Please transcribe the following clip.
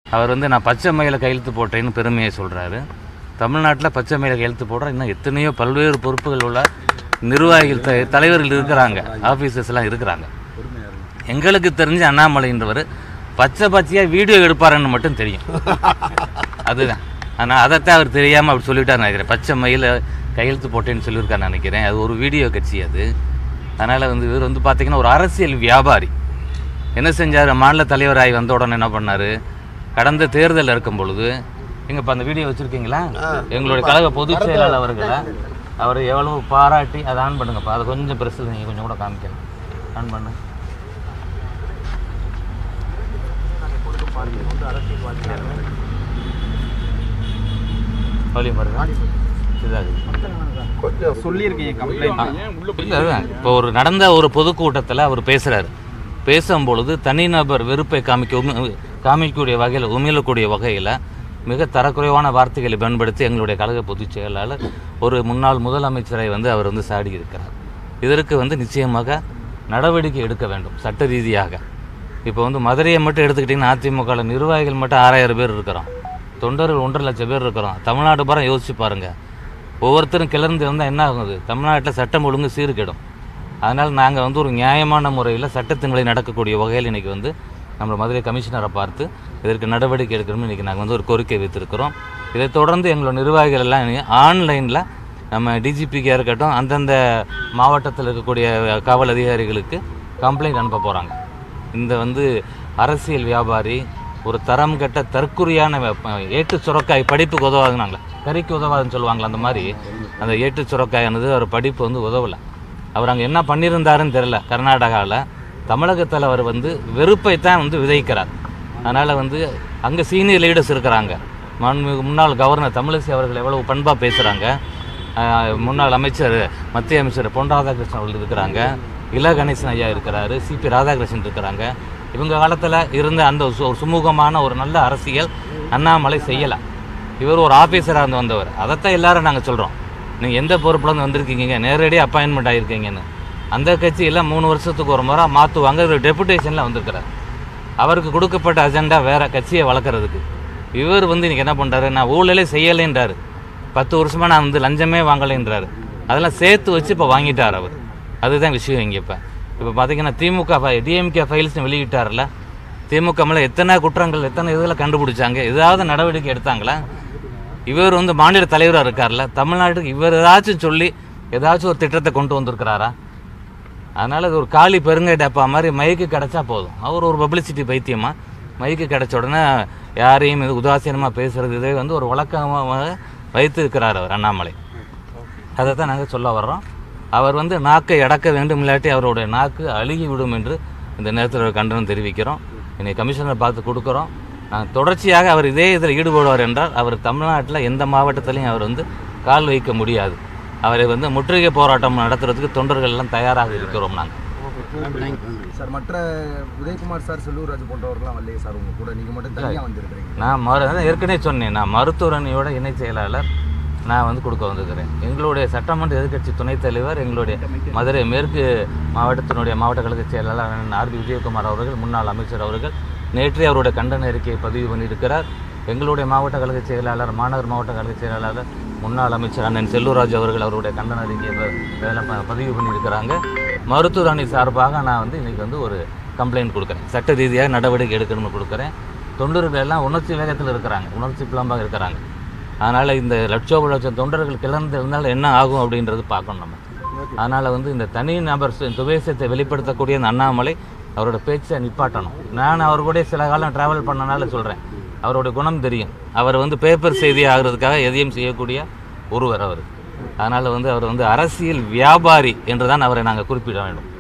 அவர் வந்து நான் பச்சை மயில கையெழுத்து போட்டேன்னு பெருமையை சொல்கிறாரு தமிழ்நாட்டில் பச்சை மயில கையெழுத்து போடுற இன்னும் எத்தனையோ பல்வேறு பொறுப்புகள் உள்ள நிர்வாகிகள் த தலைவர்கள் இருக்கிறாங்க ஆஃபீஸர்ஸ்லாம் இருக்கிறாங்க எங்களுக்கு தெரிஞ்ச அண்ணாமலைன்றவர் பச்சை பச்சையாக வீடியோ எடுப்பாருன்னு மட்டும் தெரியும் அதுதான் ஆனால் அதைத்தான் அவர் தெரியாமல் அப்படி சொல்லிட்டார் நினைக்கிறேன் பச்சை மயில கையெழுத்து போட்டேன்னு சொல்லியிருக்காரு நினைக்கிறேன் அது ஒரு வீடியோ கட்சி அது அதனால் வந்து இவர் வந்து பார்த்தீங்கன்னா ஒரு அரசியல் வியாபாரி என்ன செஞ்சார் மாநில தலைவராகி வந்த உடனே என்ன பண்ணார் கடந்த தேர்தல் இருக்கும் பொழுது எங்க இப்போ அந்த வீடியோ வச்சுருக்கீங்களா எங்களுடைய கழக பொதுச் செயலாளர் அவர்களை அவர் எவ்வளவு பாராட்டி அதை ஆன் பண்ணுங்கப்பா அதை கொஞ்சம் பிரச்சனை நீங்கள் கொஞ்சம் கூட காமிக்கலாம் ஆன் பண்ணு வழி பாருங்க இதாகுது கொஞ்சம் சொல்லியிருக்கீங்க கம்ப்ளைண்ட் இல்ல, அதான். இப்போ ஒரு நடந்த ஒரு பொதுக்கூட்டத்தில் அவர் பேசுறாரு பேசும்பொழுது தனிநபர் வெறுப்பை காமிக்க உமி- காமிக்கக்கூடிய வகையில் உமிழக்கூடிய வகையில் மிக தரக்குறைவான வார்த்தைகளை பயன்படுத்தி எங்களுடைய கழக பொதுச் செயலாளர் ஒரு முன்னாள் முதலமைச்சரை வந்து அவர் வந்து சாடி இருக்கிறார் இதற்கு வந்து நிச்சயமாக நடவடிக்கை எடுக்க வேண்டும் சட்ட ரீதியாக இப்போ வந்து மதுரையை மட்டும் எடுத்துக்கிட்டிங்கன்னா அதிமுக நிர்வாகிகள் மட்டும் ஆறாயிரம் பேர் இருக்கிறோம் தொண்டர்கள் ஒன்றரை லட்சம் பேர் இருக்கிறோம் தமிழ்நாடு பூரா யோசிச்சு பாருங்கள் ஒவ்வொருத்தரும் கிளர்ந்து இருந்தால் என்ன ஆகுது தமிழ்நாட்டில் சட்டம் ஒழுங்கு சீர்கெடும் அதனால் நாங்கள் வந்து ஒரு நியாயமான முறையில் சட்டத்தின்களை நடக்கக்கூடிய வகையில் இன்றைக்கி வந்து நம்ம மதுரை கமிஷனரை பார்த்து இதற்கு நடவடிக்கை எடுக்கணும்னு இன்றைக்கி நாங்கள் வந்து ஒரு கோரிக்கை வைத்திருக்கிறோம் இதைத் தொடர்ந்து எங்களோட நிர்வாகிகள் எல்லாம் ஆன்லைனில் நம்ம டிஜிபிக்காக இருக்கட்டும் அந்தந்த மாவட்டத்தில் இருக்கக்கூடிய காவல் அதிகாரிகளுக்கு கம்ப்ளைண்ட் அனுப்ப போகிறாங்க இந்த வந்து அரசியல் வியாபாரி ஒரு தரம் கெட்ட தற்குறியான வெப்ப- ஏட்டு சுரக்காய் படிப்புக்கு உதவாதுனாங்களே கறிக்கு உதவாதுன்னு சொல்லுவாங்களே அந்த மாதிரி அந்த ஏட்டு சுரக்காயானது அவர் படிப்பு வந்து உதவலை அவர் அங்கே என்ன பண்ணியிருந்தாருன்னு தெரில கர்நாடகாவில் தமிழகத்தில் அவர் வந்து வெறுப்பை தான் வந்து விதைக்கிறார் அதனால் வந்து அங்கே சீனியர் லீடர்ஸ் இருக்கிறாங்க மாண்புமிகு முன்னாள் கவர்னர் தமிழிசை அவர்கள் எவ்வளவு பண்பாக பேசுகிறாங்க முன்னாள் அமைச்சர் மத்திய அமைச்சர் பொன் ராதாகிருஷ்ணன் அவர்கள் இருக்கிறாங்க இல கணேசன் ஐயா இருக்கிறாரு சிபி ராதாகிருஷ்ணன் இருக்கிறாங்க இவங்க காலத்தில் இருந்த அந்த ஒரு சு- ஒரு சுமூகமான ஒரு நல்ல அரசியல் அண்ணாமலை செய்யலை இவர் ஒரு ஆஃபீஸராக இருந்து வந்தவர் அதைத்தான் எல்லாரும் நாங்கள் சொல்கிறோம் நீங்கள் எந்த பொறுப்புல இருந்து வந்திருக்கீங்க நேரடியாக அப்பாயின்மெண்ட் ஆகிருக்கீங்கன்னு அந்த கட்சியெல்லாம் மூணு வருஷத்துக்கு ஒரு முறை மாற்றுவாங்க இவர் டெபுடேஷனில் வந்திருக்கிறார் அவருக்கு கொடுக்கப்பட்ட அஜெண்டா வேற கட்சியை வளர்க்குறதுக்கு இவர் வந்து இன்னைக்கு என்ன பண்ணுறாரு நான் ஊழலே செய்யலைன்றாரு பத்து வருஷமாக நான் வந்து லஞ்சமே வாங்கலைன்றாரு அதெல்லாம் சேர்த்து வச்சு இப்போ வாங்கிட்டார் அவர் அதுதான் விஷயம் இங்கே இப்போ இப்போ பார்த்தீங்கன்னா திமுக டிஎம்கே ஃபைல்ஸ் வெளியிட்டார்ல திமுக மேலே எத்தனை குற்றங்கள் எத்தனை இதில் கண்டுபிடிச்சாங்க ஏதாவது நடவடிக்கை எடுத்தாங்களா இவர் வந்து மாநில தலைவராக இருக்கார்ல தமிழ்நாட்டுக்கு இவர் ஏதாச்சும் சொல்லி ஏதாச்சும் ஒரு திட்டத்தை கொண்டு வந்திருக்கிறாரா அதனால் அது ஒரு காலி பெருங்கை டப்பா மாதிரி மைக்கு கிடச்சா போதும் அவர் ஒரு பப்ளிசிட்டி பைத்தியமா மைக்கு கிடைச்ச உடனே யாரையும் இது உதாசீனமாக பேசுறது இதே வந்து ஒரு வழக்கமாக வைத்திருக்கிறார் அவர் அண்ணாமலை அதை தான் நாங்கள் சொல்ல வர்றோம் அவர் வந்து நாக்கை அடக்க வேண்டும் இல்லாட்டி அவருடைய நாக்கு அழுகி விடும் என்று இந்த நேரத்தில் ஒரு கண்டனம் தெரிவிக்கிறோம் இன்னைக்கு கமிஷனர் பார்த்து கொடுக்குறோம் நாங்கள் தொடர்ச்சியாக அவர் இதே இதில் ஈடுபடுவார் என்றால் அவர் தமிழ்நாட்டில் எந்த மாவட்டத்திலையும் அவர் வந்து கால் வைக்க முடியாது அவரை வந்து முற்றுகை போராட்டம் நடத்துறதுக்கு தொண்டர்கள் எல்லாம் தயாராக இருக்கிறோம் நாங்கள் சார் மற்ற உதயகுமார் சார் செல்லூர் ராஜு போன்றவர்கள்லாம் வரலையே சார் உங்க கூட நீங்க மட்டும் தனியா வந்திருக்கிறீங்க நான் மரு அதான் ஏற்கனவே சொன்னேன் நான் மருத்துவரணியோட இணை செயலாளர் நான் வந்து கொடுக்க வந்திருக்கிறேன் எங்களுடைய சட்டமன்ற எதிர்க்கட்சி துணைத் தலைவர் எங்களுடைய மதுரை மேற்கு மாவட்டத்தினுடைய மாவட்ட கழக செயலாளர் அண்ணன் ஆர் பி விஜயகுமார் அவர்கள் முன்னாள் அமைச்சர் அவர்கள் நேற்றே அவருடைய கண்டன அறிக்கையை பதிவு பண்ணியிருக்கிறார் எங்களுடைய மாவட்ட கழக செயலாளர் மாநகர் மாவட்ட கழக செயலாளர் முன்னாள் அமைச்சர் அண்ணன் செல்லூராஜ் அவர்கள் அவருடைய கண்டன அறிக்கையை ப- இதுல ப- பதிவு பண்ணியிருக்கிறாங்க மருத்துவர் அணி சார்பாக நான் வந்து இன்னைக்கு வந்து ஒரு கம்ப்ளைண்ட் கொடுக்குறேன் சட்ட ரீதியாக நடவடிக்கை எடுக்கணும்னு கொடுக்குறேன் தொண்டர்கள் எல்லாம் உணர்ச்சி வேகத்தில் இருக்கிறாங்க உணர்ச்சி புலம்பாக இருக்கிறாங்க அதனால் இந்த லட்சோப லட்சம் தொண்டர்கள் கிளர்ந்து இருந்தால் என்ன ஆகும் அப்படின்றது பார்க்கணும் நம்ம அதனால் வந்து இந்த தனி நபர் சு- துவேஷத்தை வெளிப்படுத்தக்கூடிய இந்த அண்ணாமலை அவரோட பேச்சை நிப்பாட்டணும் நான் அவர் கூட சில காலம் ட்ராவல் பண்ணனால சொல்கிறேன் அவரோட குணம் தெரியும் அவர் வந்து பேப்பர் செய்தி ஆகிறதுக்காக எதையும் செய்யக்கூடிய ஒருவர் அவர் அதனால் வந்து அவர் வந்து அரசியல் வியாபாரி என்று தான் அவரை நாங்கள் குறிப்பிட வேண்டும்